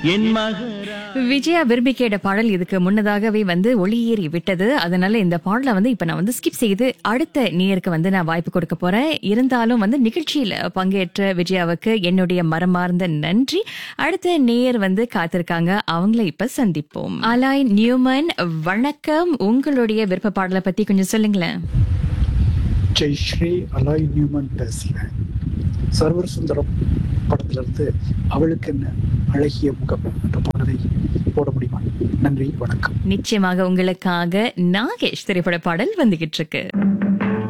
என் மகரா விஜயா விரும்பி கேட்ட பாடல் இதுக்கு முன்னதாகவே வந்து ஒளியேறி விட்டது அதனால இந்த பாடலை வந்து இப்ப நான் வந்து ஸ்கிப் செய்து அடுத்த நேருக்கு வந்து நான் வாய்ப்பு கொடுக்க போறேன் இருந்தாலும் வந்து நிகழ்ச்சியில பங்கேற்ற விஜயாவுக்கு என்னுடைய மரமார்ந்த நன்றி அடுத்த நேயர் வந்து காத்திருக்காங்க அவங்கள இப்ப சந்திப்போம் அலாய் நியூமன் வணக்கம் உங்களுடைய விருப்ப பாடலை பத்தி கொஞ்சம் சொல்லுங்களேன் ஜெய் ஸ்ரீ அலாய் நியூமன் பேசுகிறேன் சர்வர் சுந்தரம் படத்திலிருந்து அவளுக்கு என்ன அழகிய முகம் என்ற பாடலை போட முடியுமா நன்றி வணக்கம் நிச்சயமாக உங்களுக்காக நாகேஷ் திரைப்பட பாடல் வந்துகிட்டு இருக்கு